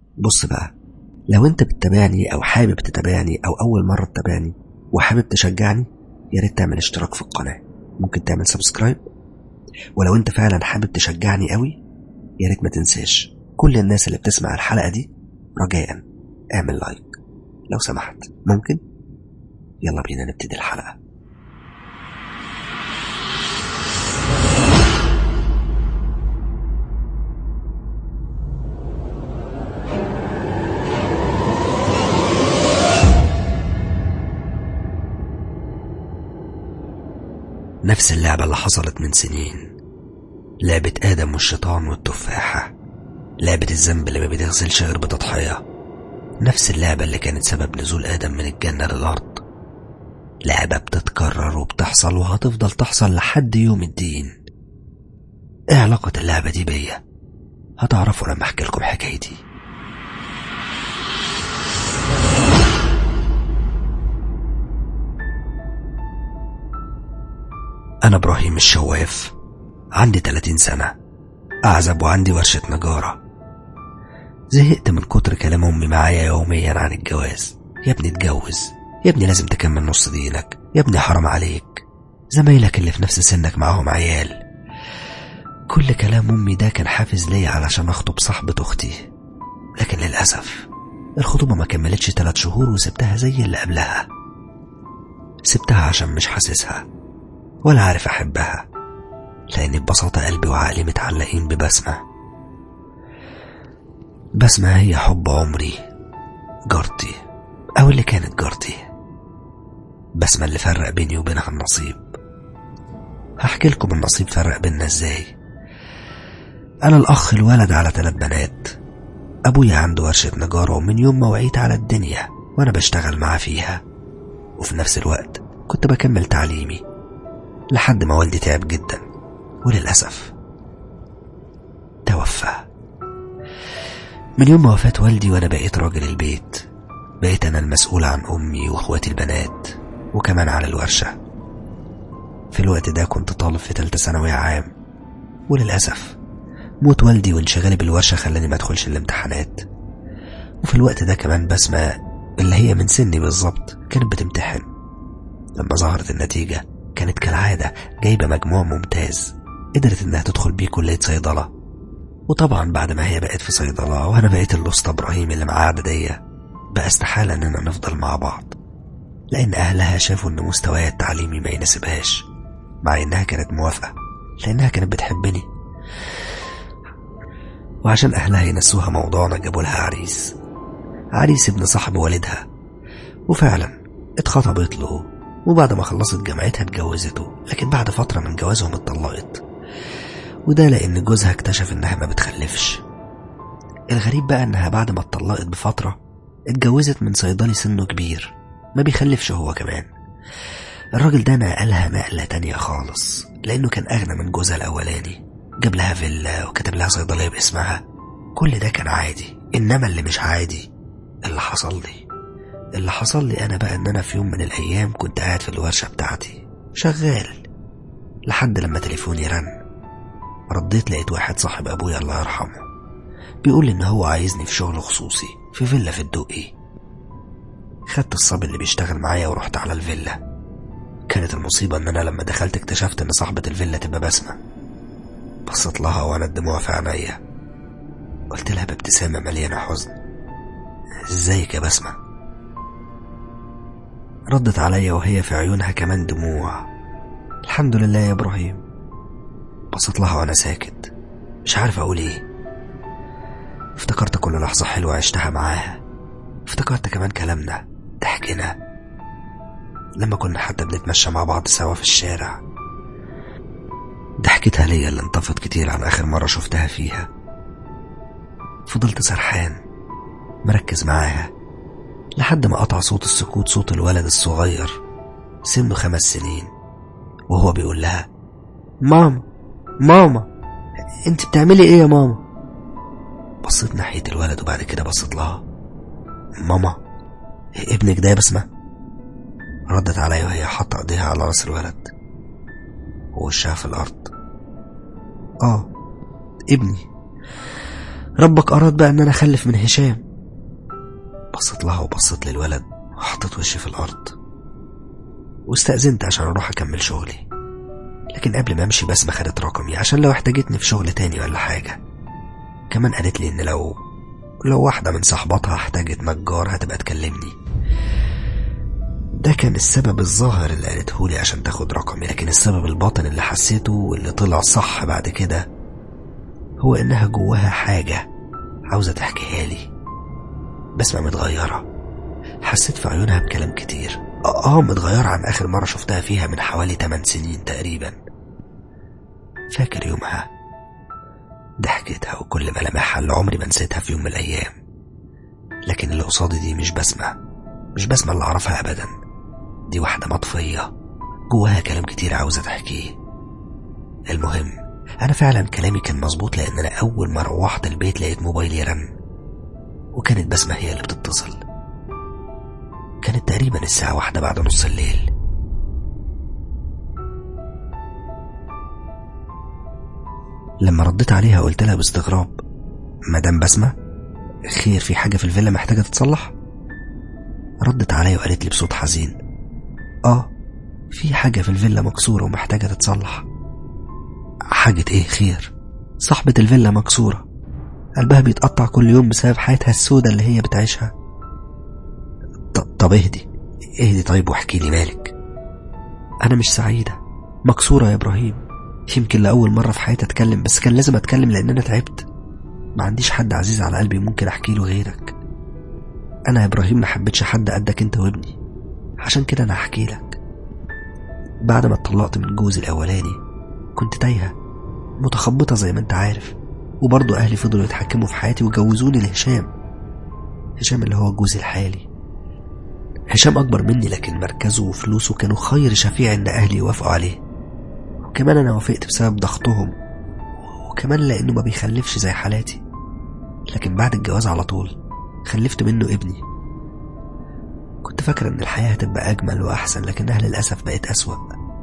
بص بقى لو انت بتتابعني او حابب تتابعني او اول مرة تتابعني وحابب تشجعني يا ريت تعمل اشتراك في القناة ممكن تعمل سبسكرايب ولو انت فعلا حابب تشجعني قوي يا ريت ما تنساش كل الناس اللي بتسمع الحلقة دي رجاء اعمل لايك لو سمحت ممكن يلا بينا نبتدي الحلقة نفس اللعبة اللي حصلت من سنين لعبة آدم والشيطان والتفاحة لعبة الذنب اللي ما بتغسلش غير بتضحية نفس اللعبة اللي كانت سبب نزول آدم من الجنة للأرض لعبة بتتكرر وبتحصل وهتفضل تحصل لحد يوم الدين ايه علاقة اللعبة دي بيا هتعرفوا لما احكي لكم حكايتي أنا إبراهيم الشواف عندي 30 سنة أعزب وعندي ورشة نجارة زهقت من كتر كلام أمي معايا يوميا عن الجواز يا ابني اتجوز يا ابني لازم تكمل نص دينك يا ابني حرام عليك زمايلك اللي في نفس سنك معاهم عيال كل كلام أمي ده كان حافز ليا علشان أخطب صاحبة أختي لكن للأسف الخطوبة ما كملتش تلات شهور وسبتها زي اللي قبلها سبتها عشان مش حاسسها ولا عارف أحبها لأن ببساطة قلبي وعقلي متعلقين ببسمة بسمة هي حب عمري جارتي أو اللي كانت جارتي بسمة اللي فرق بيني وبينها النصيب هحكي لكم النصيب فرق بيننا ازاي أنا الأخ الولد على ثلاث بنات أبويا عنده ورشة نجارة ومن يوم ما وعيت على الدنيا وأنا بشتغل معاه فيها وفي نفس الوقت كنت بكمل تعليمي لحد ما والدي تعب جدا وللأسف توفى من يوم ما وفاة والدي وأنا بقيت راجل البيت بقيت أنا المسؤول عن أمي وأخواتي البنات وكمان على الورشة في الوقت ده كنت طالب في تالتة ثانوي عام وللأسف موت والدي وانشغالي بالورشة خلاني ما ادخلش الامتحانات وفي الوقت ده كمان بسمة اللي هي من سني بالظبط كانت بتمتحن لما ظهرت النتيجة كانت كالعادة جايبة مجموع ممتاز قدرت انها تدخل بيه كلية صيدلة وطبعا بعد ما هي بقت في صيدلة وانا بقيت الاسطى ابراهيم اللي معاه اعدادية بقى استحالة اننا نفضل مع بعض لان اهلها شافوا ان مستواي التعليمي ما يناسبهاش مع انها كانت موافقة لانها كانت بتحبني وعشان اهلها ينسوها موضوعنا جابوا لها عريس عريس ابن صاحب والدها وفعلا اتخطبت له وبعد ما خلصت جامعتها اتجوزته لكن بعد فترة من جوازهم اتطلقت وده لأن جوزها اكتشف إنها ما بتخلفش الغريب بقى إنها بعد ما اتطلقت بفترة اتجوزت من صيدلي سنه كبير ما بيخلفش هو كمان الراجل ده نقلها نقلة تانية خالص لأنه كان أغنى من جوزها الأولاني جاب لها فيلا وكتب لها صيدلية باسمها كل ده كان عادي إنما اللي مش عادي اللي حصل لي اللي حصل لي أنا بقى إن أنا في يوم من الأيام كنت قاعد في الورشة بتاعتي شغال لحد لما تليفوني رن رديت لقيت واحد صاحب أبويا الله يرحمه بيقول لي إن هو عايزني في شغل خصوصي في فيلا في الدقي خدت الصبي اللي بيشتغل معايا ورحت على الفيلا كانت المصيبة إن أنا لما دخلت اكتشفت إن صاحبة الفيلا تبقى بسمة بصيت لها وأنا الدموع في عينيا قلت لها بابتسامة مليانة حزن ازيك يا بسمة ردت عليا وهي في عيونها كمان دموع الحمد لله يا إبراهيم بصيت لها وأنا ساكت مش عارف أقول إيه افتكرت كل لحظة حلوة عشتها معاها افتكرت كمان كلامنا ضحكنا لما كنا حتى بنتمشى مع بعض سوا في الشارع ضحكتها ليا اللي انطفت كتير عن آخر مرة شفتها فيها فضلت سرحان مركز معاها لحد ما قطع صوت السكوت صوت الولد الصغير سنه خمس سنين وهو بيقول لها ماما ماما انت بتعملي ايه يا ماما بصيت ناحية الولد وبعد كده بصيت لها ماما ابنك ده يا بسمة ردت عليا وهي حاطة ايديها على راس الولد ووشها في الأرض اه ابني ربك أراد بقى إن أنا أخلف من هشام بصيت لها وبصيت للولد وحطيت وشي في الأرض واستأذنت عشان أروح أكمل شغلي لكن قبل ما أمشي بسمة خدت رقمي عشان لو احتاجتني في شغل تاني ولا حاجة كمان قالت لي إن لو لو واحدة من صحباتها احتاجت نجار هتبقى تكلمني ده كان السبب الظاهر اللي قالته لي عشان تاخد رقمي لكن السبب الباطن اللي حسيته واللي طلع صح بعد كده هو إنها جواها حاجة عاوزة تحكيها لي بسمة متغيرة حسيت في عيونها بكلام كتير آه, آه متغيرة عن آخر مرة شفتها فيها من حوالي 8 سنين تقريبا فاكر يومها ضحكتها وكل ملامحها اللي عمري ما نسيتها في يوم من الأيام لكن اللي قصادي دي مش بسمة مش بسمة اللي أعرفها أبدا دي واحدة مطفية جواها كلام كتير عاوزة تحكيه المهم أنا فعلا كلامي كان مظبوط لأن أنا أول ما روحت البيت لقيت موبايلي رن وكانت بسمة هي اللي بتتصل كانت تقريبا الساعة واحدة بعد نص الليل لما رديت عليها قلت لها باستغراب مدام بسمة خير في حاجة في الفيلا محتاجة تتصلح ردت عليا وقالت لي بصوت حزين اه في حاجة في الفيلا مكسورة ومحتاجة تتصلح حاجة ايه خير صاحبة الفيلا مكسورة قلبها بيتقطع كل يوم بسبب حياتها السودة اللي هي بتعيشها طب اهدي اهدي طيب واحكي لي مالك انا مش سعيدة مكسورة يا ابراهيم يمكن لأول مرة في حياتي اتكلم بس كان لازم اتكلم لان انا تعبت ما عنديش حد عزيز على قلبي ممكن احكي له غيرك انا يا ابراهيم ما حبيتش حد قدك انت وابني عشان كده انا هحكي لك بعد ما اتطلقت من جوزي الاولاني كنت تايهه متخبطه زي ما انت عارف وبرضه اهلي فضلوا يتحكموا في حياتي وجوزوني لهشام هشام اللي هو جوزي الحالي هشام اكبر مني لكن مركزه وفلوسه كانوا خير شفيع ان اهلي يوافقوا عليه وكمان انا وافقت بسبب ضغطهم وكمان لانه ما بيخلفش زي حالاتي لكن بعد الجواز على طول خلفت منه ابني كنت فاكرة ان الحياة هتبقى اجمل واحسن لكنها للأسف بقت اسوأ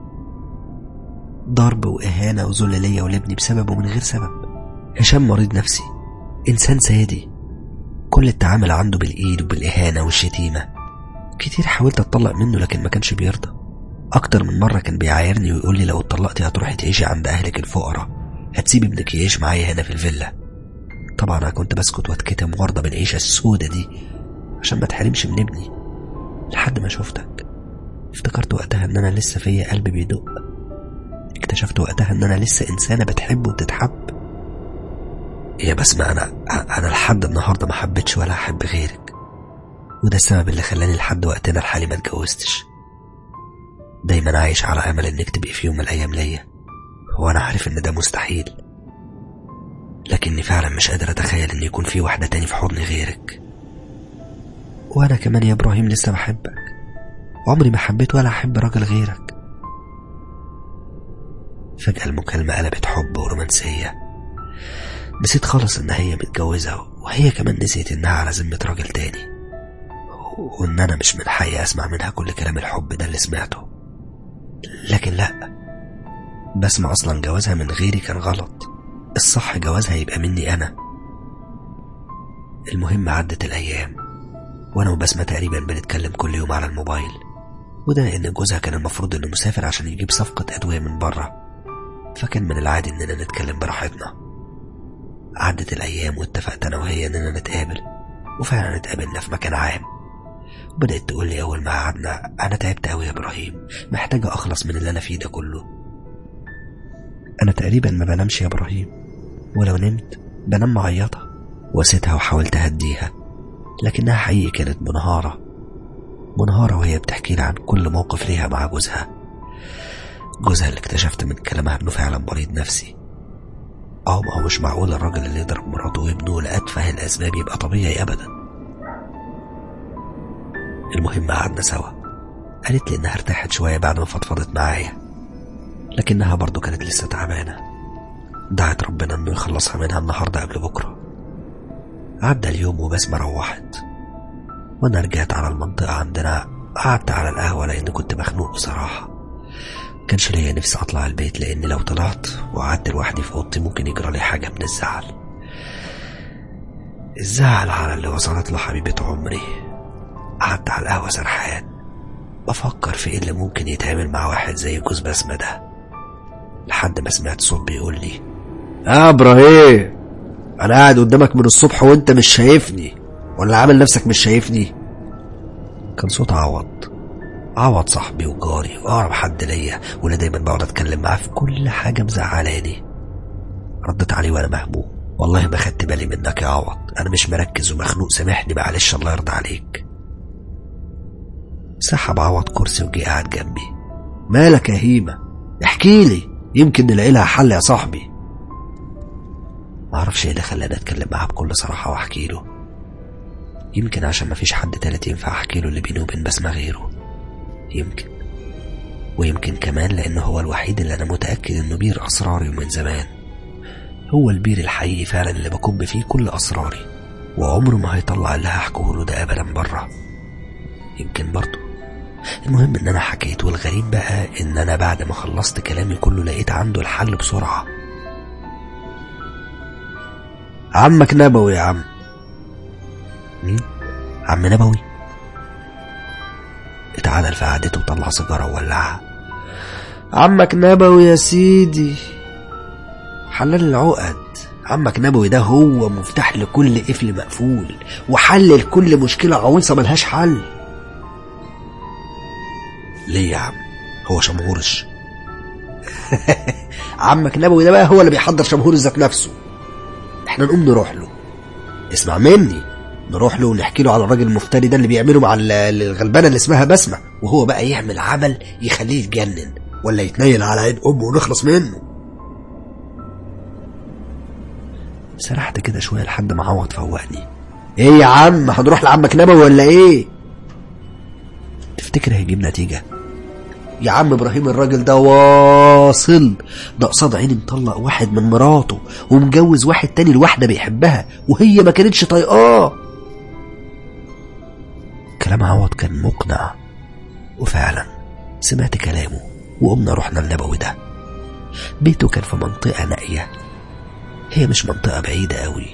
ضرب وإهانة وذل ليا ولابني بسببه من غير سبب هشام مريض نفسي إنسان سادي كل التعامل عنده بالإيد وبالإهانة والشتيمة كتير حاولت أتطلق منه لكن ما كانش بيرضى أكتر من مرة كان بيعايرني ويقول لي لو اتطلقتي هتروحي تعيشي عند أهلك الفقراء هتسيبي ابنك يعيش معايا هنا في الفيلا طبعا أنا كنت بسكت واتكتم وارضى بالعيشة السودة دي عشان ما تحرمش من ابني لحد ما شفتك افتكرت وقتها ان انا لسه فيا قلب بيدق اكتشفت وقتها ان انا لسه انسانه بتحب وتتحب يا بسمة انا انا لحد النهارده ما حبيتش ولا احب غيرك وده السبب اللي خلاني لحد وقتنا الحالي ما اتجوزتش دايما عايش على امل انك تبقي في يوم من الايام ليا وانا عارف ان ده مستحيل لكني فعلا مش قادر اتخيل ان يكون في واحده تاني في حضني غيرك وانا كمان يا ابراهيم لسه بحبك عمري ما حبيت ولا احب راجل غيرك فجأة المكالمة قلبت حب ورومانسية نسيت خالص ان هي متجوزة وهي كمان نسيت انها على ذمة راجل تاني وان انا مش من حقي اسمع منها كل كلام الحب ده اللي سمعته لكن لا بسمع اصلا جوازها من غيري كان غلط الصح جوازها يبقى مني انا المهم عدت الايام وانا وبسمة تقريبا بنتكلم كل يوم على الموبايل وده لان جوزها كان المفروض انه مسافر عشان يجيب صفقة ادوية من بره فكان من العادي اننا نتكلم براحتنا عدت الايام واتفقت انا وهي اننا نتقابل وفعلا اتقابلنا في مكان عام وبدأت تقول لي أول ما قعدنا أنا تعبت أوي يا إبراهيم محتاجة أخلص من اللي أنا فيه ده كله أنا تقريبا ما بنامش يا إبراهيم ولو نمت بنام معيطة وسيتها وحاولت أهديها لكنها حقيقي كانت منهارة منهارة وهي بتحكي لي عن كل موقف ليها مع جوزها جوزها اللي اكتشفت من كلامها انه فعلا مريض نفسي اه ما هو مش معقول الراجل اللي يضرب مراته وابنه لأتفه الأسباب يبقى طبيعي أبدا المهم قعدنا سوا قالت لي إنها ارتاحت شوية بعد ما فضفضت معايا لكنها برضو كانت لسه تعبانة دعت ربنا إنه يخلصها منها النهاردة قبل بكرة عدى اليوم وبسمة روحت وأنا رجعت على المنطقة عندنا قعدت على القهوة لأن كنت مخنوق بصراحة كانش ليا نفسي أطلع البيت لأن لو طلعت وقعدت لوحدي في أوضتي ممكن يجرى لي حاجة من الزعل الزعل على اللي وصلت له حبيبة عمري قعدت على القهوة سرحان بفكر في ايه اللي ممكن يتعمل مع واحد زي جوز بسمة ده لحد ما سمعت صوت بيقول لي يا ابراهيم انا قاعد قدامك من الصبح وانت مش شايفني ولا عامل نفسك مش شايفني كان صوت عوض عوض صاحبي وجاري واقرب حد ليا واللي دايما بقعد اتكلم معاه في كل حاجه مزعلاني ردت عليه وانا مهموم والله ما خدت بالي منك يا عوض انا مش مركز ومخنوق سامحني معلش الله يرضى عليك سحب عوض كرسي وجي قاعد جنبي مالك يا هيمه احكي لي يمكن نلاقي لها حل يا صاحبي معرفش ايه اللي خلاني اتكلم معاه بكل صراحه واحكي له يمكن عشان مفيش حد تالت ينفع احكي له اللي بيني وبين بسمة غيره يمكن ويمكن كمان لانه هو الوحيد اللي انا متاكد انه بير اسراري ومن زمان هو البير الحقيقي فعلا اللي بكب فيه كل اسراري وعمره ما هيطلع اللي هحكيه له ده ابدا بره يمكن برضه المهم ان انا حكيت والغريب بقى ان انا بعد ما خلصت كلامي كله لقيت عنده الحل بسرعه عمك نبوي يا عم مين عم نبوي اتعادل في قعدته وطلع سيجاره وولعها عمك نبوي يا سيدي حلال العقد عمك نبوي ده هو مفتاح لكل قفل مقفول وحل لكل مشكلة عويصة ملهاش حل ليه يا عم هو شمهورش عمك نبوي ده بقى هو اللي بيحضر شمهور ذات نفسه احنا نقوم نروح له اسمع مني نروح له ونحكي له على الراجل المفتري ده اللي بيعمله مع ال- الغلبانه اللي اسمها بسمه وهو بقى يعمل عمل يخليه يتجنن ولا يتنيل على عين امه ونخلص منه سرحت كده شويه لحد ما عوض فوقني ايه يا عم هنروح لعمك نبوي ولا ايه تفتكر هيجيب نتيجه يا عم ابراهيم الراجل ده واصل ده قصاد عيني مطلق واحد من مراته ومجوز واحد تاني لواحده بيحبها وهي ما كانتش طايقاه كلام عوض كان مقنع وفعلا سمعت كلامه وقمنا رحنا النبوي ده بيته كان في منطقة نائية هي مش منطقة بعيدة قوي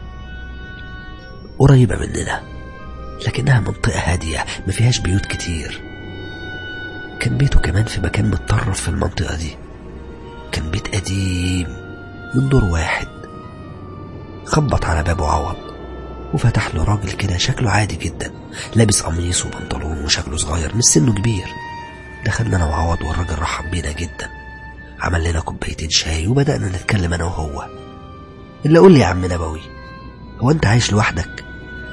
قريبة مننا لكنها منطقة هادية ما فيهاش بيوت كتير كان بيته كمان في مكان متطرف في المنطقة دي كان بيت قديم من دور واحد خبط على بابه عوض وفتح له راجل كده شكله عادي جدا لابس قميص وبنطلون وشكله صغير مش سنه كبير دخلنا انا وعوض والراجل رحب بينا جدا عمل لنا كوبايتين شاي وبدأنا نتكلم انا وهو اللي قول لي يا عم نبوي هو انت عايش لوحدك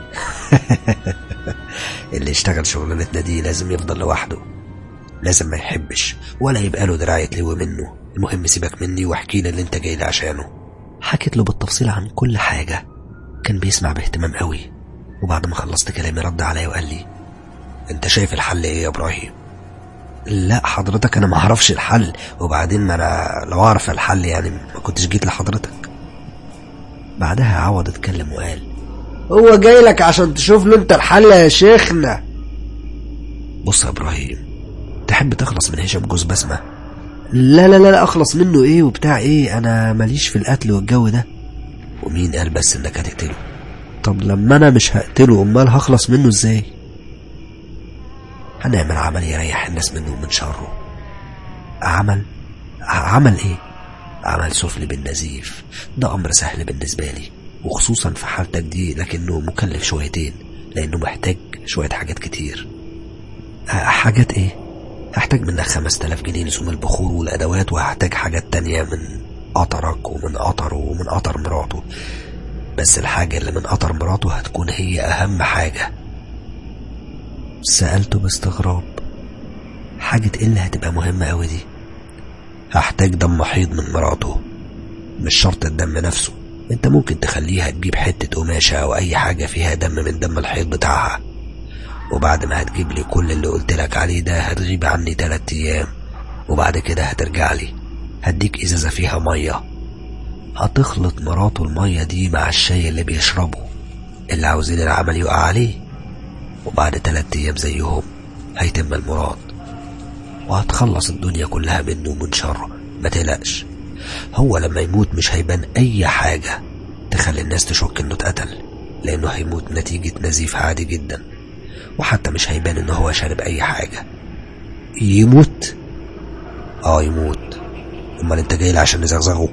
اللي يشتغل شغلانتنا دي لازم يفضل لوحده لازم ما يحبش ولا يبقى له دراع يتلوي منه المهم سيبك مني واحكي لي اللي انت جاي لي عشانه حكيت له بالتفصيل عن كل حاجة كان بيسمع باهتمام قوي وبعد ما خلصت كلامي رد عليا وقال لي انت شايف الحل ايه يا ابراهيم لا حضرتك انا ما اعرفش الحل وبعدين ما انا لو اعرف الحل يعني ما كنتش جيت لحضرتك بعدها عوض اتكلم وقال هو جاي لك عشان تشوف له انت الحل يا شيخنا بص يا ابراهيم تحب تخلص من هشام جوز بسمة لا لا لا لا اخلص منه ايه وبتاع ايه انا ماليش في القتل والجو ده ومين قال بس انك هتقتله طب لما انا مش هقتله امال هخلص منه ازاي هنعمل عمل يريح الناس منه ومن شره عمل ع- عمل ايه عمل سفلي بالنزيف ده امر سهل بالنسبه لي وخصوصا في حالتك دي لكنه مكلف شويتين لانه محتاج شويه حاجات كتير ح- حاجات ايه هحتاج منك خمس تلاف جنيه لزوم البخور والادوات وهحتاج حاجات تانية من قطرك ومن قطره ومن قطر مراته بس الحاجة اللي من قطر مراته هتكون هي أهم حاجة سألته باستغراب حاجة ايه اللي هتبقى مهمة أوي دي هحتاج دم حيض من مراته مش شرط الدم نفسه انت ممكن تخليها تجيب حتة قماشة أو أي حاجة فيها دم من دم الحيض بتاعها وبعد ما هتجيب لي كل اللي قلت لك عليه ده هتغيب عني تلات أيام وبعد كده هترجع لي هديك إزازة فيها مية هتخلط مراته المية دي مع الشاي اللي بيشربه اللي عاوزين العمل يقع عليه وبعد تلات أيام زيهم هيتم المراد وهتخلص الدنيا كلها منه ومن شره ما تقلقش هو لما يموت مش هيبان أي حاجة تخلي الناس تشك إنه اتقتل لأنه هيموت نتيجة نزيف عادي جدا وحتى مش هيبان إن هو شارب أي حاجة يموت؟ آه يموت أمال أنت جاي لي عشان نزغزغه؟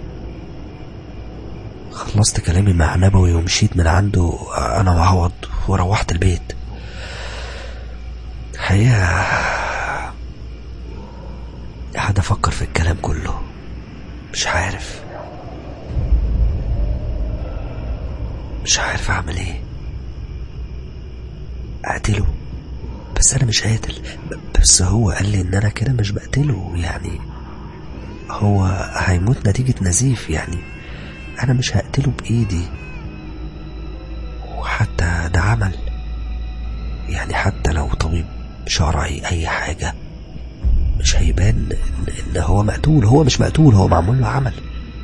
خلصت كلامي مع نبوي ومشيت من عنده أنا وعوض وروحت البيت حقيقة قاعد أفكر في الكلام كله مش عارف مش عارف أعمل إيه أقتله بس أنا مش قاتل ب- بس هو قال لي إن أنا كده مش بقتله يعني هو هيموت نتيجة نزيف يعني أنا مش هقتله بإيدي وحتى ده عمل يعني حتى لو طبيب شرعي أي حاجة مش هيبان إن, إن هو مقتول هو مش مقتول هو معمول له عمل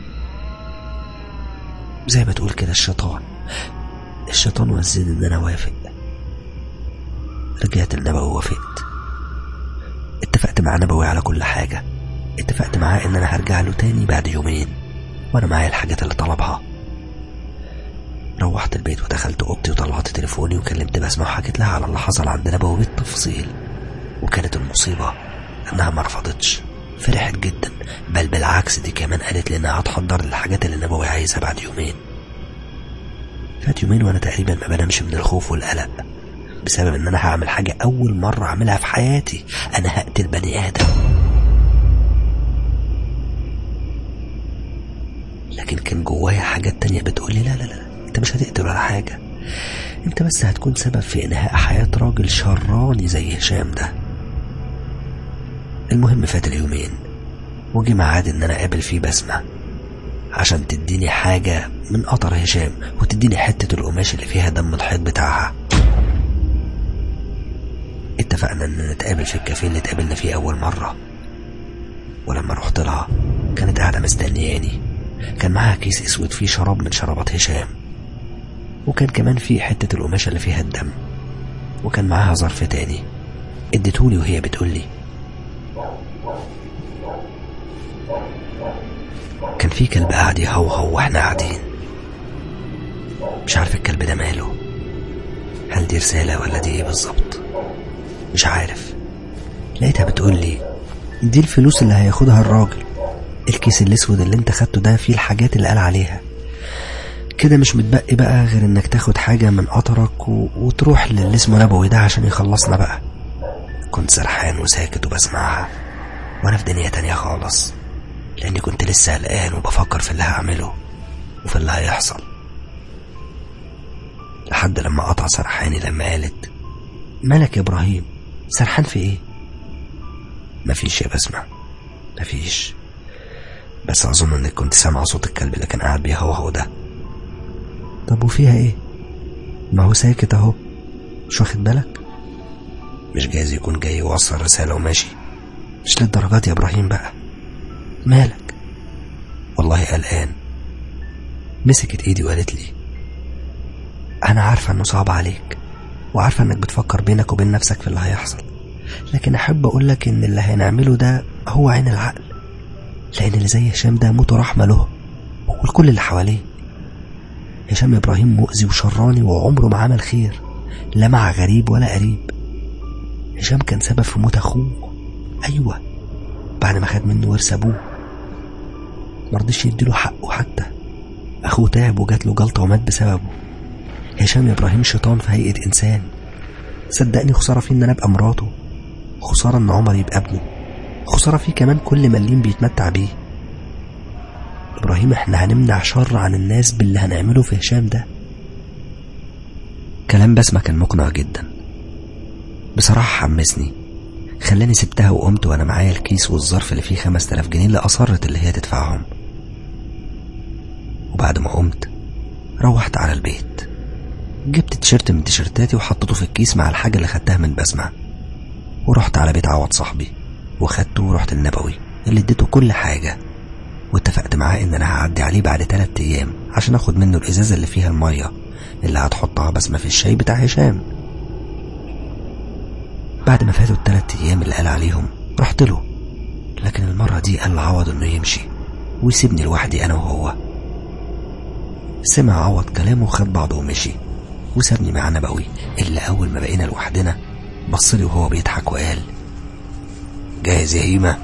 زي ما تقول كده الشيطان الشيطان وزني إن أنا وافق رجعت لنبوي ووافقت اتفقت مع نبوي على كل حاجة اتفقت معاه إن أنا هرجع له تاني بعد يومين وأنا معايا الحاجات اللي طلبها روحت البيت ودخلت اوضتي وطلعت تليفوني وكلمت بسمة وحكيت لها على اللي حصل عند نبوي بالتفصيل وكانت المصيبة انها ما رفضتش فرحت جدا بل بالعكس دي كمان قالت لي انها هتحضر الحاجات اللي نبوي عايزها بعد يومين فات يومين وانا تقريبا ما بنامش من الخوف والقلق بسبب ان انا هعمل حاجة اول مرة اعملها في حياتي انا هقتل بني ادم لكن كان جوايا حاجات تانية بتقولي لا لا لا انت مش هتقتل ولا حاجة انت بس هتكون سبب في انهاء حياة راجل شراني زي هشام ده المهم فات اليومين وجي ميعاد ان انا اقابل فيه بسمة عشان تديني حاجة من قطر هشام وتديني حتة القماش اللي فيها دم الحيط بتاعها اتفقنا ان نتقابل في الكافيه اللي اتقابلنا فيه اول مرة ولما رحت لها كانت قاعدة مستنياني كان معاها كيس اسود فيه شراب من شرابات هشام وكان كمان فيه حتة القماشة اللي فيها الدم وكان معاها ظرف تاني اديتهولي وهي بتقولي كان في كلب قاعد يهوهو واحنا قاعدين مش عارف الكلب ده ماله هل دي رسالة ولا دي ايه بالظبط مش عارف لقيتها بتقولي دي الفلوس اللي هياخدها الراجل الكيس الاسود اللي انت خدته ده فيه الحاجات اللي قال عليها كده مش متبقي بقى غير انك تاخد حاجة من قطرك و... وتروح للي اسمه نبوي ده عشان يخلصنا بقى كنت سرحان وساكت وبسمعها وانا في دنيا تانية خالص لاني كنت لسه قلقان وبفكر في اللي هعمله وفي اللي هيحصل لحد لما قطع سرحاني لما قالت مالك يا ابراهيم سرحان في ايه مفيش يا بسمة مفيش بس اظن انك كنت سامع صوت الكلب اللي كان قاعد بيهوهو ده طب وفيها ايه ما هو ساكت اهو مش واخد بالك مش جايز يكون جاي يوصل رسالة وماشي مش للدرجات يا ابراهيم بقى مالك والله قلقان مسكت ايدي وقالت لي انا عارفة انه صعب عليك وعارفة انك بتفكر بينك وبين نفسك في اللي هيحصل لكن احب اقولك ان اللي هنعمله ده هو عين العقل لان اللي زي هشام ده موت رحمة له ولكل اللي حواليه هشام ابراهيم مؤذي وشراني وعمره ما عمل خير لا مع غريب ولا قريب هشام كان سبب في موت اخوه ايوه بعد ما خد منه ورث ابوه مرضيش يديله حقه حتى اخوه تعب وجات له جلطه ومات بسببه هشام ابراهيم شيطان في هيئه انسان صدقني خساره فيه ان انا ابقى مراته خساره ان عمر يبقى ابنه خساره فيه كمان كل مليم بيتمتع بيه ابراهيم احنا هنمنع شر عن الناس باللي هنعمله في هشام ده كلام بسمة كان مقنع جدا بصراحة حمسني خلاني سبتها وقمت وانا معايا الكيس والظرف اللي فيه خمس تلاف جنيه اللي اصرت اللي هي تدفعهم وبعد ما قمت روحت على البيت جبت تيشيرت من تيشيرتاتي وحطيته في الكيس مع الحاجة اللي خدتها من بسمة ورحت على بيت عوض صاحبي وخدته ورحت النبوي اللي اديته كل حاجة واتفقت معاه ان انا هعدي عليه بعد تلات ايام عشان اخد منه الازازة اللي فيها المية اللي هتحطها بسمة في الشاي بتاع هشام بعد ما فاتوا التلات ايام اللي قال عليهم رحت له لكن المرة دي قال لعوض انه يمشي ويسيبني لوحدي انا وهو سمع عوض كلامه وخد بعضه ومشي وسابني مع نبوي اللي أول ما بقينا لوحدنا بصلي وهو بيضحك وقال جاهز يا هيمة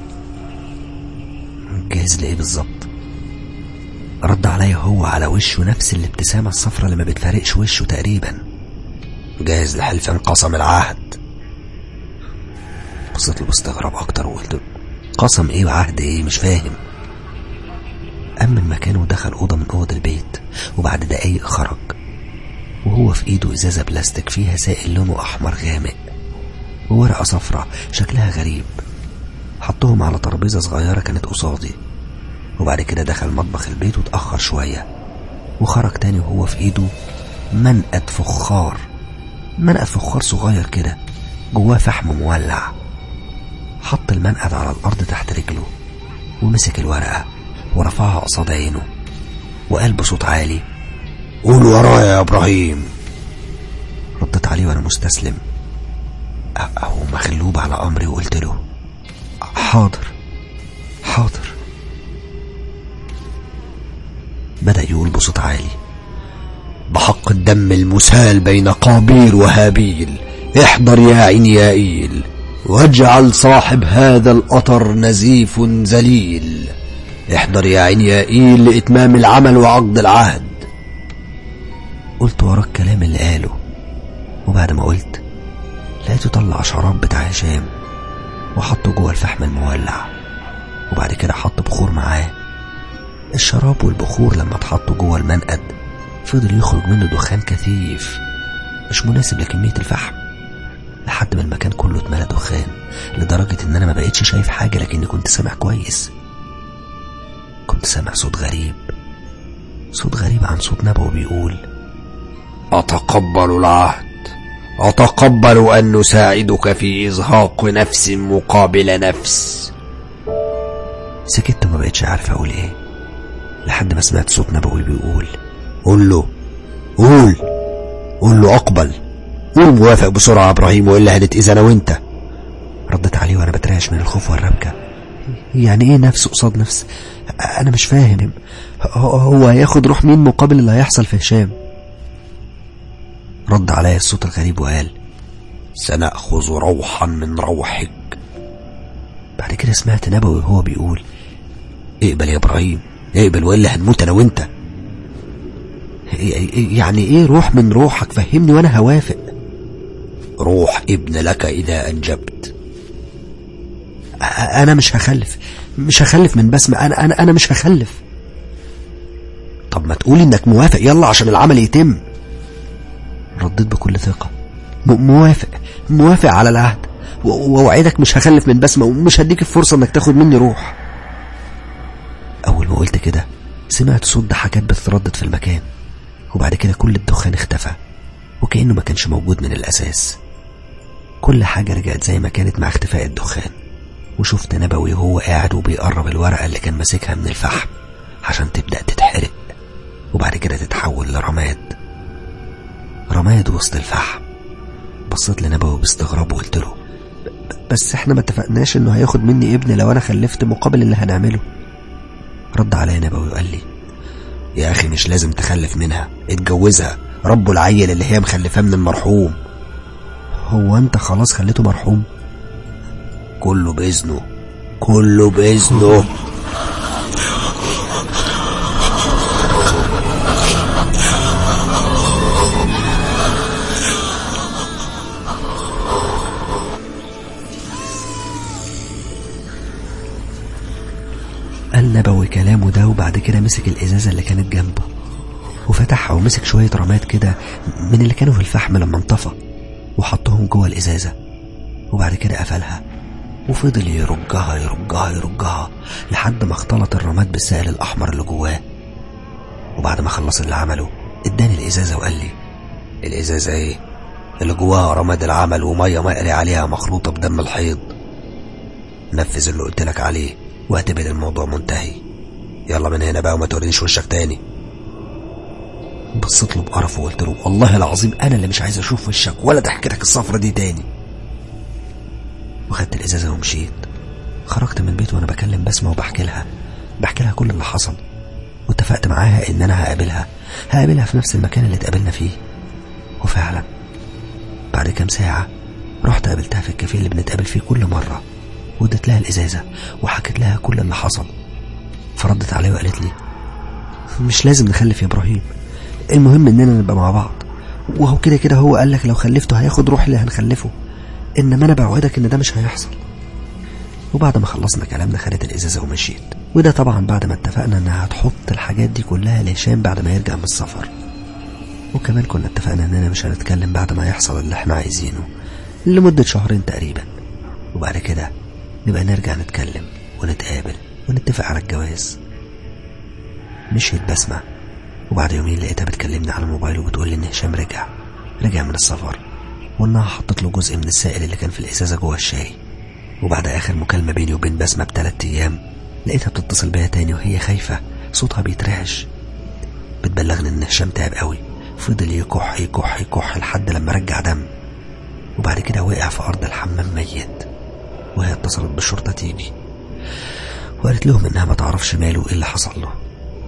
جاهز لإيه بالظبط رد عليا هو على وشه نفس الابتسامة الصفرة اللي ما بتفارقش وشه تقريبا جاهز لحلف انقسم العهد بصيت له باستغراب أكتر وقلت له قسم إيه وعهد إيه مش فاهم قام من مكانه ودخل أوضة من أوض البيت وبعد دقايق خرج وهو في إيده إزازة بلاستيك فيها سائل لونه أحمر غامق وورقة صفرة شكلها غريب حطهم على ترابيزة صغيرة كانت قصادي وبعد كده دخل مطبخ البيت واتأخر شوية وخرج تاني وهو في إيده منقد فخار منقد فخار صغير كده جواه فحم مولع حط المنقد على الأرض تحت رجله ومسك الورقة ورفعها قصاد عينه وقال بصوت عالي قول ورايا يا إبراهيم ردت عليه وأنا مستسلم أو مغلوب على أمري وقلت له حاضر حاضر بدأ يقول بصوت عالي بحق الدم المسال بين قابيل وهابيل احضر يا عنيائيل واجعل صاحب هذا الأطر نزيف ذليل احضر يا عنيائيل لإتمام العمل وعقد العهد قلت ورا الكلام اللي قاله وبعد ما قلت لقيته طلع شراب بتاع هشام وحطه جوه الفحم المولع وبعد كده حط بخور معاه الشراب والبخور لما اتحطوا جوه المنقد فضل يخرج منه دخان كثيف مش مناسب لكمية الفحم لحد ما المكان كله اتملى دخان لدرجة ان انا ما بقتش شايف حاجة لكني كنت سامع كويس كنت سامع صوت غريب صوت غريب عن صوت نبوي بيقول أتقبل العهد أتقبل أن نساعدك في إزهاق نفس مقابل نفس سكت وما بقتش عارف أقول إيه لحد ما سمعت صوت نبوي بيقول قول له قول قول له أقبل قول موافق بسرعة يا إبراهيم وإلا هنتأذى أنا وأنت ردت عليه وأنا بترعش من الخوف والربكة يعني إيه نفس قصاد نفس أنا مش فاهم هو هياخد روح مين مقابل اللي هيحصل في هشام رد عليا الصوت الغريب وقال سنأخذ روحا من روحك بعد كده سمعت نبوي وهو بيقول اقبل يا ابراهيم اقبل والا هنموت انا وانت يعني ايه روح من روحك فهمني وانا هوافق روح ابن لك اذا انجبت انا مش هخلف مش هخلف من بسمة انا انا انا مش هخلف طب ما تقولي انك موافق يلا عشان العمل يتم رديت بكل ثقة موافق موافق على العهد واوعدك مش هخلف من بسمة ومش هديك الفرصة انك تاخد مني روح اول ما قلت كده سمعت صوت ضحكات بتتردد في المكان وبعد كده كل الدخان اختفى وكأنه ما كانش موجود من الأساس كل حاجة رجعت زي ما كانت مع اختفاء الدخان وشفت نبوي وهو قاعد وبيقرب الورقة اللي كان ماسكها من الفحم عشان تبدأ تتحرق وبعد كده تتحول لرماد رماد وسط الفحم بصيت لنبوي باستغراب وقلت له بس احنا ما اتفقناش انه هياخد مني ابن لو انا خلفت مقابل اللي هنعمله رد عليا نبوي وقال لي يا اخي مش لازم تخلف منها اتجوزها ربوا العيل اللي هي مخلفاه من المرحوم هو انت خلاص خليته مرحوم كله باذنه كله باذنه قال نبوي كلامه ده وبعد كده مسك الإزازة اللي كانت جنبه وفتحها ومسك شوية رماد كده من اللي كانوا في الفحم لما انطفى وحطهم جوه الإزازة وبعد كده قفلها وفضل يرجها يرجها يرجها لحد ما اختلط الرماد بالسائل الأحمر اللي جواه وبعد ما خلص اللي عمله اداني الإزازة وقال لي الإزازة ايه اللي جواها رماد العمل ومية مقري عليها مخلوطة بدم الحيض نفذ اللي قلت لك عليه واعتبر الموضوع منتهي يلا من هنا بقى وما تورينيش وشك تاني بصيت له بقرف وقلت له والله العظيم انا اللي مش عايز اشوف وشك ولا ضحكتك الصفرة دي تاني وخدت الازازة ومشيت خرجت من البيت وانا بكلم بسمة وبحكي لها بحكي لها كل اللي حصل واتفقت معاها ان انا هقابلها هقابلها في نفس المكان اللي اتقابلنا فيه وفعلا بعد كام ساعة رحت قابلتها في الكافيه اللي بنتقابل فيه كل مرة واديت لها الإزازة وحكيت لها كل اللي حصل فردت عليا وقالت لي مش لازم نخلف يا إبراهيم المهم إننا نبقى مع بعض وهو كده كده هو قال لك لو خلفته هياخد روح اللي هنخلفه إنما أنا بوعدك إن ده مش هيحصل وبعد ما خلصنا كلامنا خدت الإزازة ومشيت وده طبعا بعد ما اتفقنا إنها هتحط الحاجات دي كلها لهشام بعد ما يرجع من السفر وكمان كنا اتفقنا إننا مش هنتكلم بعد ما يحصل اللي احنا عايزينه لمدة شهرين تقريبا وبعد كده نبقى نرجع نتكلم ونتقابل ونتفق على الجواز مشيت بسمة وبعد يومين لقيتها بتكلمني على الموبايل وبتقول لي إن هشام رجع رجع من السفر وإنها حطت له جزء من السائل اللي كان في الإزازة جوه الشاي وبعد آخر مكالمة بيني وبين بسمة بثلاث أيام لقيتها بتتصل بيا تاني وهي خايفة صوتها بيترعش بتبلغني إن هشام تعب قوي فضل يكح يكح يكح لحد لما رجع دم وبعد كده وقع في أرض الحمام ميت وهي اتصلت بالشرطة تيجي وقالت لهم إنها ما تعرفش ماله إيه اللي حصل له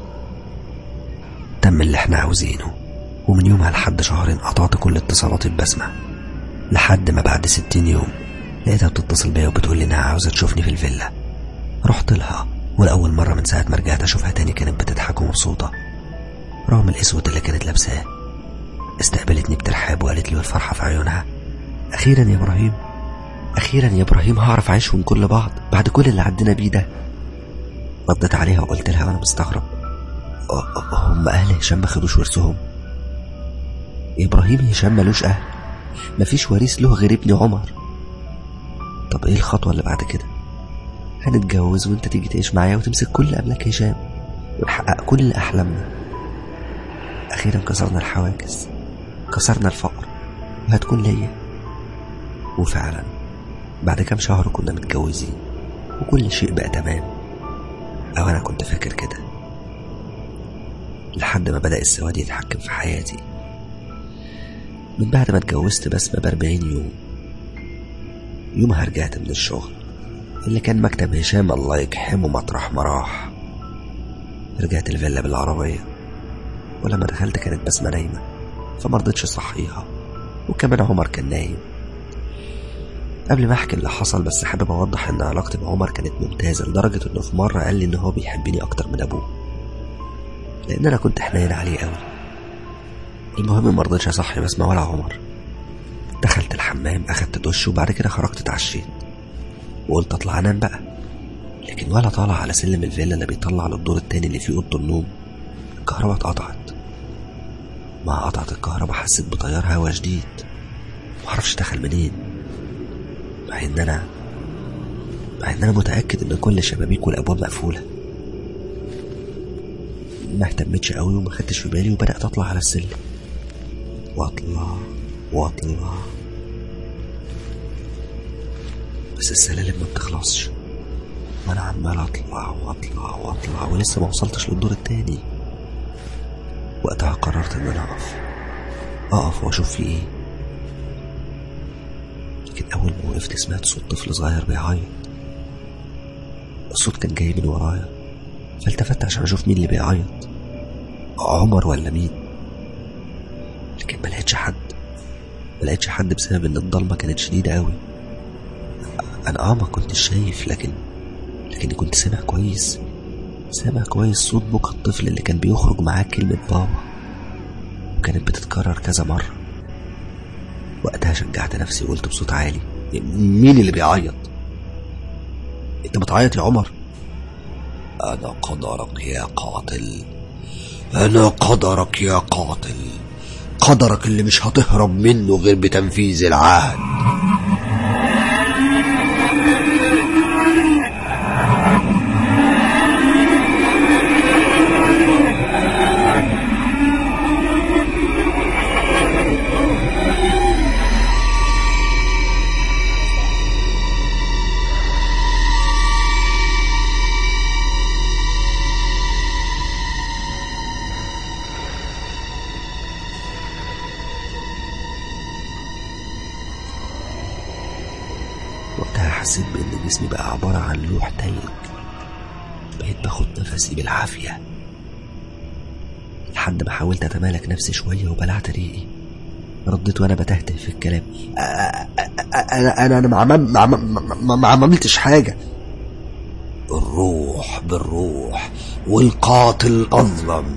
تم اللي احنا عاوزينه ومن يومها لحد شهرين قطعت كل اتصالاتي ببسمة لحد ما بعد ستين يوم لقيتها بتتصل بيا وبتقول لي إنها عاوزة تشوفني في الفيلا رحت لها ولأول مرة من ساعة ما رجعت أشوفها تاني كانت بتضحك ومبسوطة رغم الأسود اللي كانت لابساه استقبلتني بترحاب وقالت لي والفرحة في عيونها أخيرا يا إبراهيم أخيرا يا إبراهيم هعرف أعيش من كل بعض بعد كل اللي عدينا بيه ده ردت عليها وقلت لها وأنا مستغرب هم أهل هشام ما خدوش ورثهم يا إبراهيم هشام ملوش أهل مفيش وريث له غير ابني عمر طب إيه الخطوة اللي بعد كده هنتجوز وانت تيجي تعيش معايا وتمسك كل أملاك هشام ونحقق كل أحلامنا أخيرا كسرنا الحواجز كسرنا الفقر وهتكون ليا وفعلا بعد كام شهر كنا متجوزين وكل شيء بقى تمام أو أنا كنت فاكر كده لحد ما بدأ السواد يتحكم في حياتي من بعد ما اتجوزت بسمة بأربعين يوم يومها رجعت من الشغل اللي كان مكتب هشام الله يجحمه مطرح ما راح رجعت الفيلا بالعربية ولما دخلت كانت بسمة نايمة فمرضتش أصحيها وكمان عمر كان نايم قبل ما احكي اللي حصل بس حابب اوضح ان علاقتي بعمر كانت ممتازه لدرجه انه في مره قال لي ان هو بيحبني اكتر من ابوه لان انا كنت حنين عليه قوي المهم ما رضيتش اصحي بسمة ولا عمر دخلت الحمام اخدت دش وبعد كده خرجت اتعشيت وقلت اطلع انام بقى لكن ولا طالع على سلم الفيلا اللي بيطلع للدور التاني اللي فيه اوضه النوم الكهرباء اتقطعت مع قطعة الكهرباء حسيت بتيار هوا شديد معرفش دخل منين مع ان انا مع ان انا متاكد ان كل الشبابيك والابواب مقفوله ما اهتمتش قوي وما خدتش في بالي وبدات اطلع على السلم واطلع واطلع بس السلالم ما بتخلصش وانا عمال اطلع واطلع واطلع ولسه ما وصلتش للدور التاني وقتها قررت ان انا اقف اقف واشوف في ايه لكن أول ما وقفت سمعت صوت طفل صغير بيعيط الصوت كان جاي من ورايا فالتفت عشان أشوف مين اللي بيعيط عمر ولا مين لكن ما لقيتش حد ما لقيتش حد بسبب إن الضلمة كانت شديدة أوي أنا آه ما كنتش شايف لكن لكني كنت سامع كويس سامع كويس صوت بكى الطفل اللي كان بيخرج معاه كلمة بابا وكانت بتتكرر كذا مرة وقتها شجعت نفسي وقلت بصوت عالي مين اللي بيعيط انت بتعيط يا عمر انا قدرك يا قاتل انا قدرك يا قاتل قدرك اللي مش هتهرب منه غير بتنفيذ العهد وقتها حسيت بإن جسمي بقى عبارة عن لوح تلج بقيت باخد نفسي بالعافية لحد ما حاولت أتمالك نفسي شوية وبلعت ريقي رديت وانا بتهته في الكلام أ- أ- أ- انا انا انا ما عمل- ما عمل- ما- ما عملتش حاجه الروح بالروح والقاتل اظلم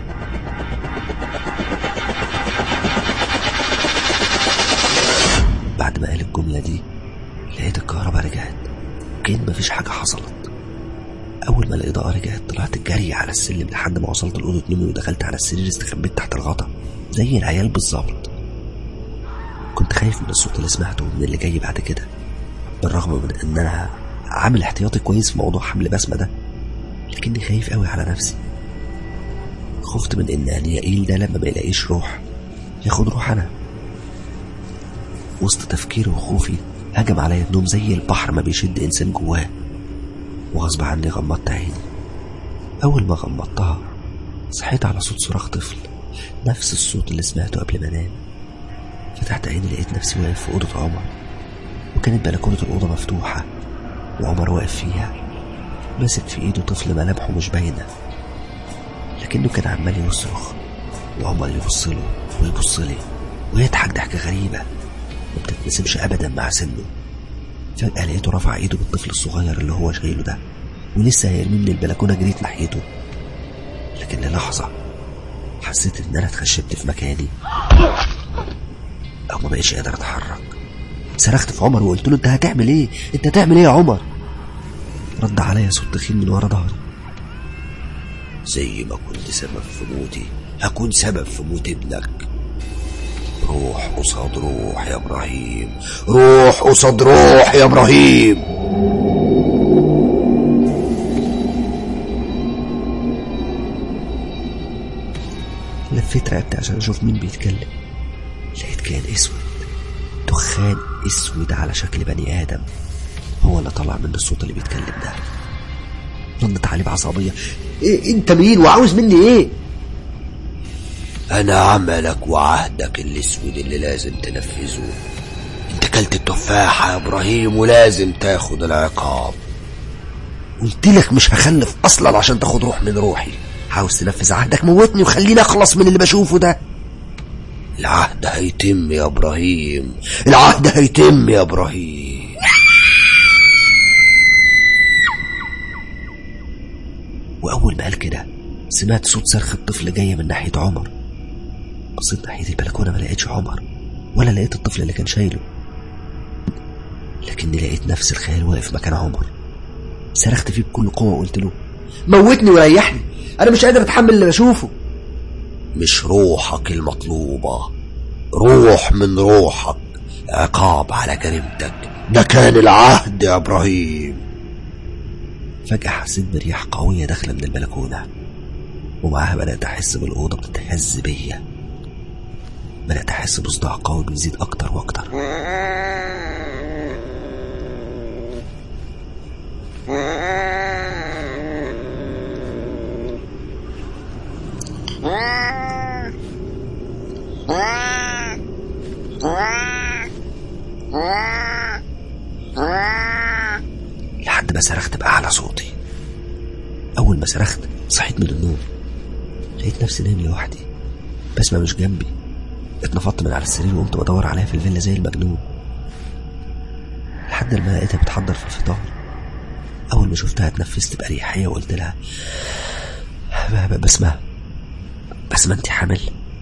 بعد ما قال الجمله دي لقيت الكهرباء رجعت كأن مفيش حاجه حصلت اول ما الاضاءه رجعت طلعت جري على السلم لحد ما وصلت لاوضه نومي ودخلت على السرير استخبيت تحت الغطا زي العيال بالظبط كنت خايف من الصوت اللي سمعته ومن اللي جاي بعد كده بالرغم من ان انا عامل احتياطي كويس في موضوع حمل بسمه ده لكني خايف قوي على نفسي خفت من ان انيائيل ده لما ما يلاقيش روح ياخد روح انا وسط تفكيري وخوفي هجم عليا النوم زي البحر ما بيشد انسان جواه وغصب عني غمضت عيني اول ما غمضتها صحيت على صوت صراخ طفل نفس الصوت اللي سمعته قبل ما انام فتحت عيني لقيت نفسي واقف في اوضه عمر وكانت بلكونه الاوضه مفتوحه وعمر واقف فيها ماسك في ايده طفل ملامحه مش باينه لكنه كان عمال يصرخ وعمر يبص له ويبص لي ويضحك ضحكه غريبه ما بتتنسبش ابدا مع سنه فجاه لقيته رفع ايده بالطفل الصغير اللي هو شايله ده ولسه هيرميه من البلكونه جريت ناحيته لكن للحظه حسيت ان انا اتخشبت في مكاني او ما بقتش قادر اتحرك صرخت في عمر وقلت له انت هتعمل ايه انت هتعمل ايه يا عمر رد عليا صوت تخين من ورا ظهري زي ما كنت سبب في موتي هكون سبب في موت ابنك روح قصاد روح يا ابراهيم روح قصاد روح يا ابراهيم لفيت رقبتي عشان اشوف مين بيتكلم لقيت كان اسود دخان اسود على شكل بني ادم هو اللي طلع من الصوت اللي بيتكلم ده ردت عليه بعصبيه إيه انت مين وعاوز مني ايه انا عملك وعهدك الاسود اللي لازم تنفذه انت كلت التفاحة يا ابراهيم ولازم تاخد العقاب قلت لك مش هخلف اصلا عشان تاخد روح من روحي عاوز تنفذ عهدك موتني وخليني اخلص من اللي بشوفه ده العهد هيتم يا ابراهيم العهد هيتم يا ابراهيم واول ما قال كده سمعت صوت صرخة طفل جاية من ناحية عمر بصيت ناحية البلكونة ما لقيتش عمر ولا لقيت الطفل اللي كان شايله لكني لقيت نفس الخيال واقف مكان عمر صرخت فيه بكل قوة وقلت له موتني وريحني أنا مش قادر أتحمل اللي بشوفه مش روحك المطلوبة روح من روحك عقاب على جريمتك ده كان العهد يا إبراهيم فجأة حسيت برياح قوية داخلة من البلكونة ومعاها بدأت أحس بالأوضة بتتهز بيا بدأت أحس بصداع قوي بيزيد أكتر وأكتر لحد ما صرخت بأعلى صوتي أول ما صرخت صحيت من النوم لقيت نفسي نايم لوحدي بسمة مش جنبي اتنفضت من على السرير وقمت بدور عليها في الفيلا زي المجنون لحد ما لقيتها بتحضر في الفطار أول ما شفتها اتنفست بأريحية وقلت لها ب- ب- بسمة بسمة انت حامل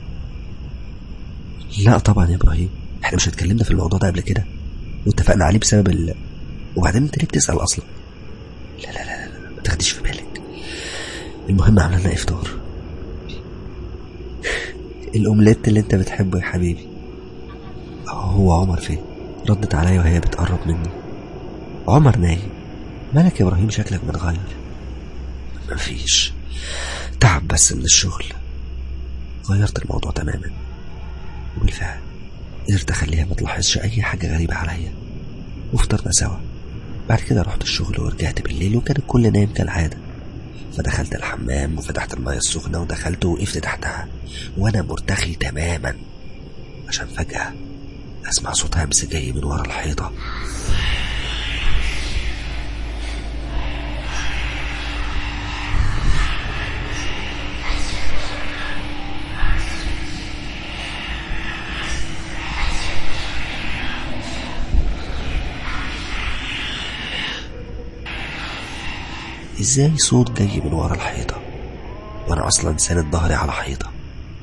لا طبعا يا ابراهيم احنا مش اتكلمنا في الموضوع ده قبل كده واتفقنا عليه بسبب ال... وبعدين انت ليه بتسأل اصلا لا لا لا لا, لا. ما تاخديش في بالك المهم عملنا لنا افطار الاومليت اللي انت بتحبه يا حبيبي هو عمر فين ردت عليا وهي بتقرب مني عمر نايم مالك يا ابراهيم شكلك متغير مفيش تعب بس من الشغل غيرت الموضوع تماما وبالفعل قدرت اخليها ما تلاحظش اي حاجه غريبه عليا وفطرنا سوا بعد كده رحت الشغل ورجعت بالليل وكان الكل نايم كالعاده فدخلت الحمام وفتحت المية السخنة ودخلت وقفت تحتها وأنا مرتخي تماما عشان فجأة أسمع صوت همس جاي من ورا الحيطة ازاي صوت جاي من ورا الحيطة وانا اصلا ساند ظهري على حيطة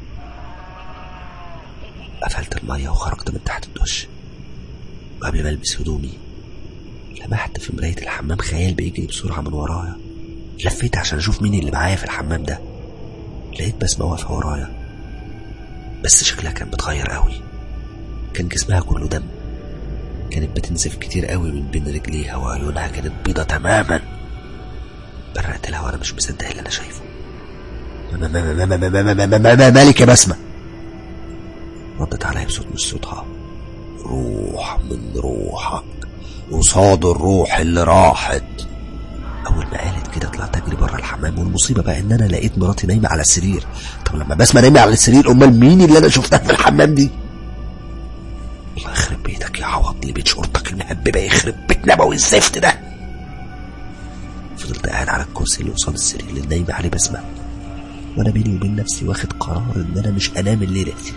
قفلت المية وخرجت من تحت الدش وقبل ما البس هدومي لمحت في مراية الحمام خيال بيجري بسرعة من ورايا لفيت عشان اشوف مين اللي معايا في الحمام ده لقيت بسمة واقفة ورايا بس شكلها كان متغير قوي كان جسمها كله دم كانت بتنزف كتير قوي من بين رجليها وعيونها كانت بيضة تماما برقت لها وانا مش مصدق اللي انا شايفه ما- ما- ما- ما- ما- ما- ما- ما- ما- ما- مالك يا بسمة ردت عليا بصوت مش صوتها روح من روحك قصاد الروح اللي راحت اول ما قالت كده طلعت اجري بره الحمام والمصيبه بقى ان انا لقيت مراتي نايمه على السرير طب لما بسمة نايمه على السرير امال مين اللي انا شفتها في الحمام دي الله يخرب بيتك يا عوض لي بيت شرطك المهببه يخرب بيت نبوي الزفت ده فضلت قاعد على الكرسي اللي قصاد السرير اللي نايمه عليه بسمة وانا بيني وبين نفسي واخد قرار ان انا مش انام الليله دي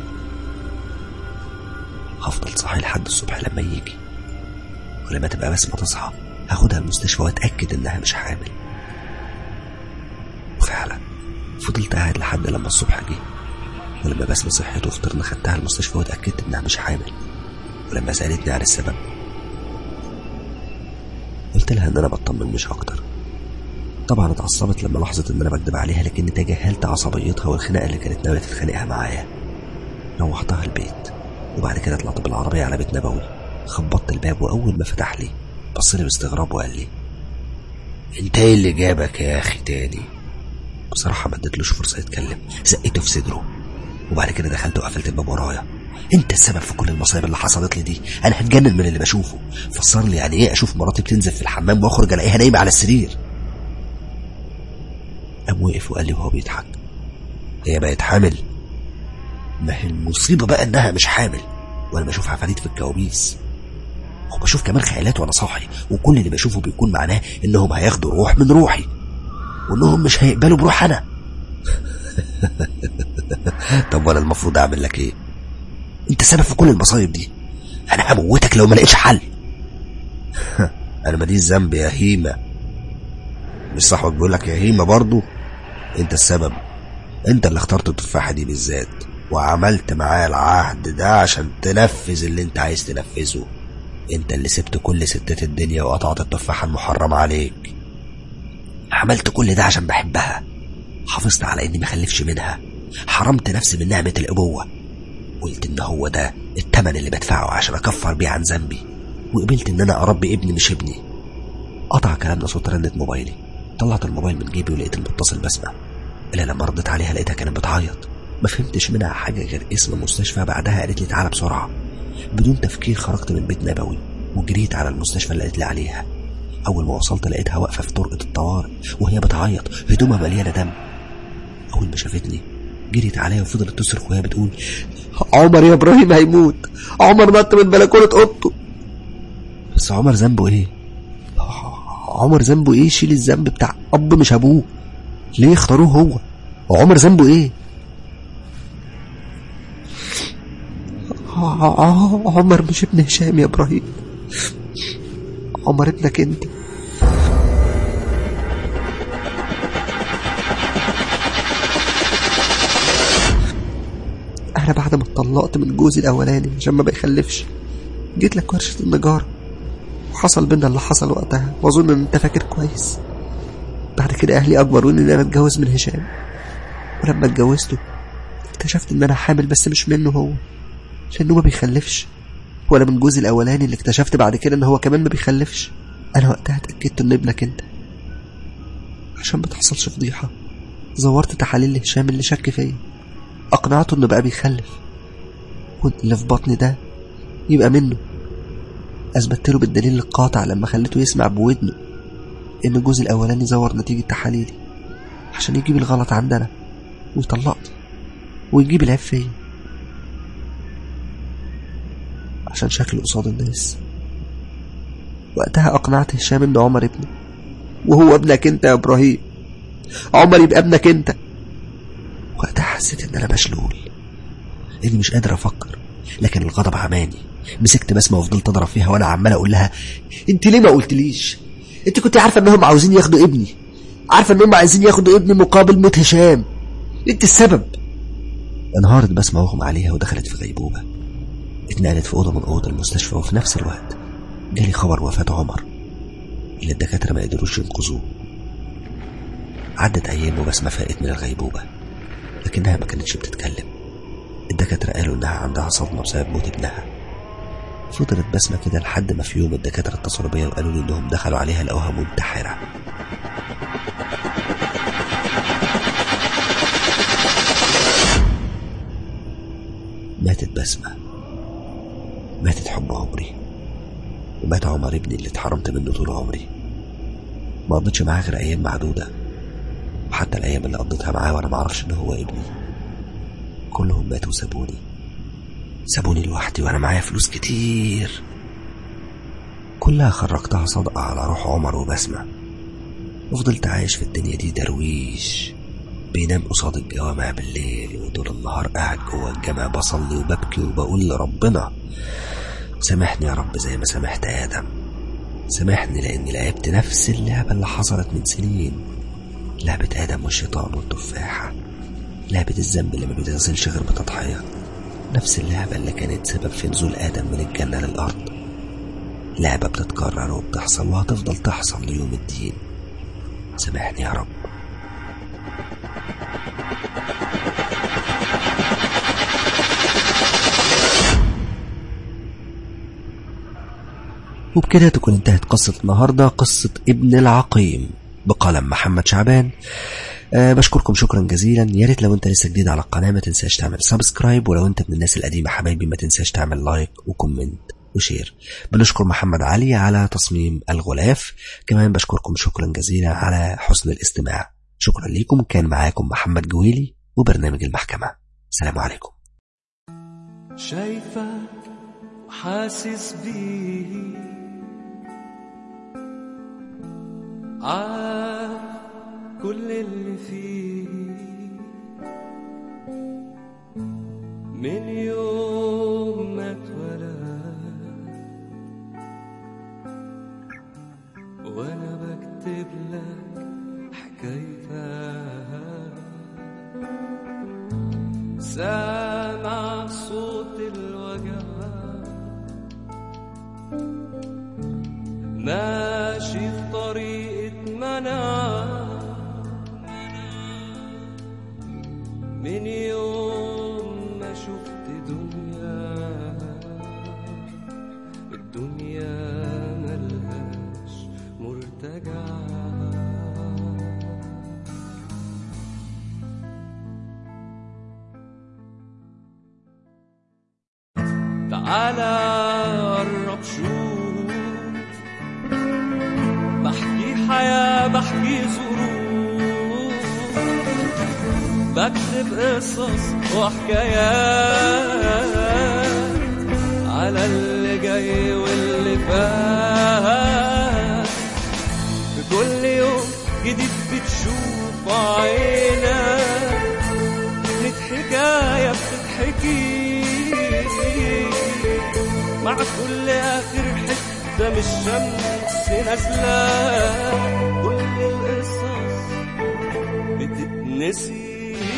هفضل صاحي لحد الصبح لما يجي ولما تبقى بسمة تصحى هاخدها المستشفى واتأكد انها مش حامل وفعلا فضلت قاعد لحد لما الصبح جه ولما بسمة صحيت وفطرنا خدتها المستشفى واتأكدت انها مش حامل ولما سألتني عن السبب قلت لها ان انا بطمن مش اكتر طبعا اتعصبت لما لاحظت ان انا بكدب عليها لكني تجاهلت عصبيتها والخناقه اللي كانت ناويه تتخانقها معايا روحتها البيت وبعد كده طلعت بالعربيه على بيت نبوي خبطت الباب واول ما فتح لي بص لي باستغراب وقال لي انت ايه اللي جابك يا اخي تاني بصراحه ما اديتلوش فرصه يتكلم زقيته في صدره وبعد كده دخلت وقفلت الباب ورايا انت السبب في كل المصايب اللي حصلت لي دي انا هتجنن من اللي بشوفه فسر لي يعني ايه اشوف مراتي بتنزف في الحمام واخرج الاقيها نايمه على السرير قام وقف وقال لي وهو بيضحك هي بقت حامل ما هي المصيبه بقى انها مش حامل وانا بشوف عفاريت في الكوابيس وبشوف كمان خيالات وانا صاحي وكل اللي بشوفه بيكون معناه انهم هياخدوا روح من روحي وانهم مش هيقبلوا بروح انا طب وانا المفروض اعمل لك ايه انت سبب في كل المصايب دي انا هموتك لو ما لقيتش حل انا ماليش ذنب يا هيمه مش صاحبك بيقول لك يا هيمه برضو انت السبب انت اللي اخترت التفاحه دي بالذات وعملت معاه العهد ده عشان تنفذ اللي انت عايز تنفذه انت اللي سبت كل ستات الدنيا وقطعت التفاحه المحرمه عليك عملت كل ده عشان بحبها حافظت على اني مخلفش منها حرمت نفسي من نعمه الابوه قلت ان هو ده التمن اللي بدفعه عشان اكفر بيه عن ذنبي وقبلت ان انا اربي ابني مش ابني قطع كلامنا صوت رنة موبايلي طلعت الموبايل من جيبي ولقيت المتصل بسمة الا لما رديت عليها لقيتها كانت بتعيط ما فهمتش منها حاجة غير اسم مستشفى بعدها قالت لي تعالى بسرعة بدون تفكير خرجت من بيت نبوي وجريت على المستشفى اللي قالت لي عليها أول ما وصلت لقيتها واقفة في طرقة الطوارئ وهي بتعيط هدومها مليانة دم أول ما شافتني جريت عليا وفضلت تصرخ وهي بتقول عمر يا إبراهيم هيموت عمر نط من بلكونة أوضته بس عمر ذنبه إيه؟ عمر ذنبه إيه شيل الذنب بتاع أب مش أبوه ليه اختاروه هو عمر ذنبه إيه؟ عمر مش ابن هشام يا إبراهيم عمر ابنك أنت أنا بعد ما اتطلقت من جوزي الأولاني عشان ما بيخلفش جيت لك ورشة النجارة وحصل بينا اللي حصل وقتها وأظن إن أنت فاكر كويس بعد كده أهلي أجبروني إن أنا أتجوز من هشام ولما اتجوزته اكتشفت إن أنا حامل بس مش منه هو لأنه ما بيخلفش ولا من جوزي الأولاني اللي اكتشفت بعد كده إن هو كمان ما بيخلفش أنا وقتها اتأكدت إن ابنك أنت عشان ما تحصلش فضيحة زورت تحاليل لهشام اللي شك فيا أقنعته إنه بقى بيخلف واللي في بطني ده يبقى منه أثبت له بالدليل القاطع لما خليته يسمع بودنه إن جوزي الأولاني زور نتيجة تحاليلي عشان يجيب الغلط عندنا ويطلقني ويجيب العيب فيا عشان شكله قصاد الناس وقتها أقنعت هشام إن عمر ابني وهو ابنك أنت يا إبراهيم عمر يبقى ابنك أنت وقتها حسيت إن أنا مشلول إني مش قادر أفكر لكن الغضب عماني مسكت بسمة وفضلت أضرب فيها وأنا عمال أقول لها أنت ليه ما قلتليش؟ أنت كنت عارفة إنهم عاوزين ياخدوا ابني عارفة إنهم عايزين ياخدوا ابني مقابل موت هشام أنت السبب انهارت بسمة واغمى عليها ودخلت في غيبوبة اتنقلت في أوضة من أوض المستشفى وفي نفس الوقت جالي خبر وفاة عمر اللي الدكاترة ما قدروش ينقذوه عدت أيام وبسمة فاقت من الغيبوبة لكنها ما كانتش بتتكلم الدكاترة قالوا إنها عندها صدمة بسبب موت ابنها فضلت بسمة كده لحد ما في يوم الدكاترة اتصلوا بيا وقالوا لي إنهم دخلوا عليها لقوها منتحرة ماتت بسمة ماتت حب عمري ومات عمر ابني اللي اتحرمت منه طول عمري ما قضيتش معاه غير أيام معدودة وحتى الأيام اللي قضيتها معاه وأنا معرفش إن هو ابني كلهم ماتوا وسابوني سابوني لوحدي وأنا معايا فلوس كتير كلها خرجتها صدقة على روح عمر وبسمة وفضلت عايش في الدنيا دي درويش بينام قصاد الجوامع بالليل وطول النهار قاعد جوه الجامع بصلي وببكي وبقول لربنا سامحني يا رب زي ما سامحت آدم سامحني لأني لعبت نفس اللعبة اللي حصلت من سنين لعبة آدم والشيطان والتفاحة لعبة الذنب اللي ما بيتغسلش غير بتضحية نفس اللعبة اللي كانت سبب في نزول آدم من الجنة للأرض لعبة بتتكرر وبتحصل وهتفضل تحصل ليوم الدين سامحني يا رب وبكده تكون انتهت قصة النهاردة قصة ابن العقيم بقلم محمد شعبان أه بشكركم شكرا جزيلا يا ريت لو انت لسه جديد على القناة ما تنساش تعمل سبسكرايب ولو انت من الناس القديمة حبايبي ما تنساش تعمل لايك وكومنت وشير بنشكر محمد علي على تصميم الغلاف كمان بشكركم شكرا جزيلا على حسن الاستماع شكرا لكم كان معاكم محمد جويلي وبرنامج المحكمة سلام عليكم شايفك وحاسس بيه عارف كل اللي فيه من يوم ما اتولد وانا بكتب لك حكايتها سامع صوت الوجع ماشي في طريقة منع من يوم ما شفت دنيا الدنيا ملهاش مرتجع تعالى قرب شوف بحكي حياة بحكي ظروف بكتب قصص وحكايات على اللي جاي واللي فات في كل يوم جديد بتشوف عينك كانت حكاية بتتحكي مع كل آخر حتة من الشمس نازلة كل القصص بتتنسي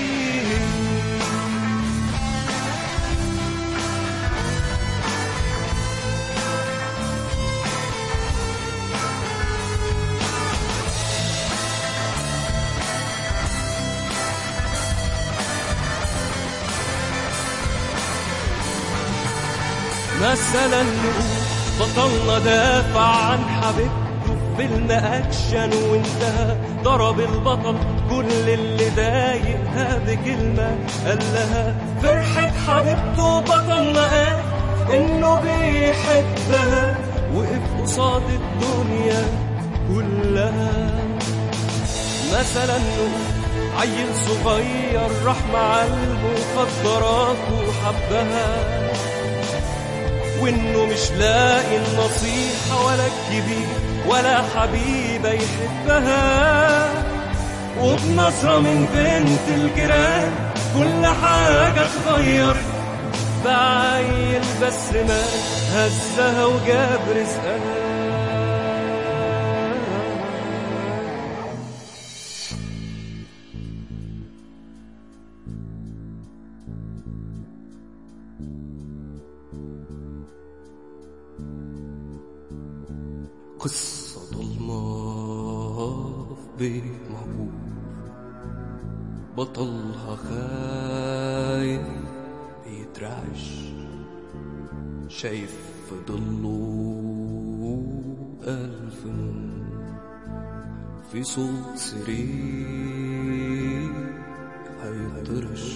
مثلا نقول بطلنا دافع عن حبيبته في فيلم اكشن وانتهى ضرب البطل كل اللي ضايقها بكلمة قال لها فرحة حبيبته بطلنا قال انه بيحبها وقف قصاد الدنيا كلها مثلا نقول عيل صغير راح مع المخدرات وحبها وانه مش لاقي النصيحة ولا الكبير ولا حبيبة يحبها وبنظرة من بنت الجيران كل حاجة اتغير بعيل بس ما هزها وجاب رزقها قصة ضلمة في بيت مهجور بطلها خايف بيترعش شايف في ضله ألف نور في صوت سرير هيطرش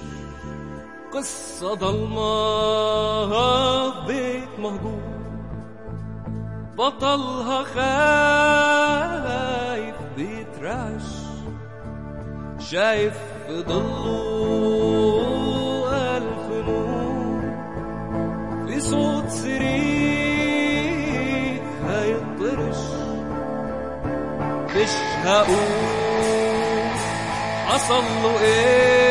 قصة ضلمة في بيت مهجور بطلها خايف بيترعش شايف في ضله ألف نور في صوت سرير هيطرش مش هقول حصل له ايه